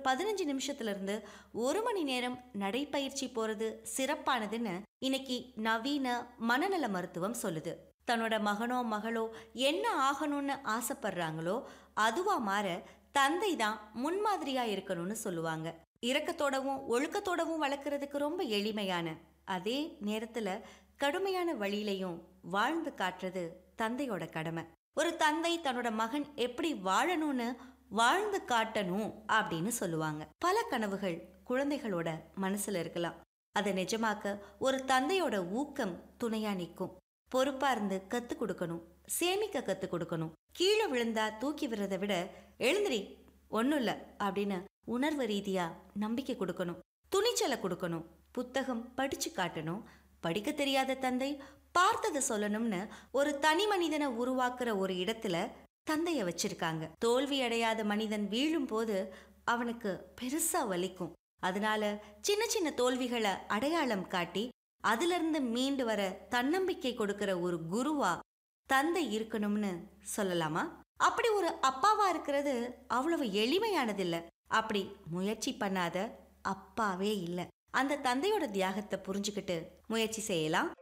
பதினஞ்சு நிமிஷத்துல இருந்து ஒரு மணி நேரம் நடைப்பயிற்சி போறது சிறப்பானதுன்னு இன்னைக்கு நவீன மனநல மருத்துவம் சொல்லுது தன்னோட மகனோ மகளோ என்ன ஆகணும்னு ஆசைப்படுறாங்களோ அதுவா மாற தந்தை தான் முன்மாதிரியா இருக்கணும்னு சொல்லுவாங்க இரக்கத்தோடவும் ஒழுக்கத்தோடவும் வளர்க்கறதுக்கு ரொம்ப எளிமையான அதே நேரத்துல கடுமையான வழியிலையும் வாழ்ந்து காட்டுறது தந்தையோட கடமை ஒரு தந்தை தன்னோட மகன் எப்படி வாழணும்னு வாழ்ந்து காட்டணும் அப்படின்னு சொல்லுவாங்க பல கனவுகள் குழந்தைகளோட மனசுல இருக்கலாம் அதை நிஜமாக்க ஒரு தந்தையோட ஊக்கம் துணையா நிற்கும் பொறுப்பா இருந்து கத்து கொடுக்கணும் சேமிக்க கத்து கொடுக்கணும் கீழே விழுந்தா தூக்கி விடுறதை விட எழுந்திரி ஒன்றும் இல்லை அப்படின்னு உணர்வு ரீதியா நம்பிக்கை கொடுக்கணும் துணிச்சலை கொடுக்கணும் புத்தகம் படிச்சு காட்டணும் படிக்க தெரியாத தந்தை பார்த்ததை சொல்லணும்னு ஒரு தனி மனிதனை உருவாக்குற ஒரு இடத்துல தந்தைய வச்சிருக்காங்க தோல்வி அடையாத மனிதன் வீழும் போது அவனுக்கு பெருசா வலிக்கும் அதனால சின்ன சின்ன தோல்விகளை அடையாளம் காட்டி அதிலிருந்து மீண்டு வர தன்னம்பிக்கை கொடுக்கிற ஒரு குருவா தந்தை இருக்கணும்னு சொல்லலாமா அப்படி ஒரு அப்பாவா இருக்கிறது அவ்வளவு எளிமையானதில்ல அப்படி முயற்சி பண்ணாத அப்பாவே இல்லை அந்த தந்தையோட தியாகத்தை புரிஞ்சுக்கிட்டு முயற்சி செய்யலாம்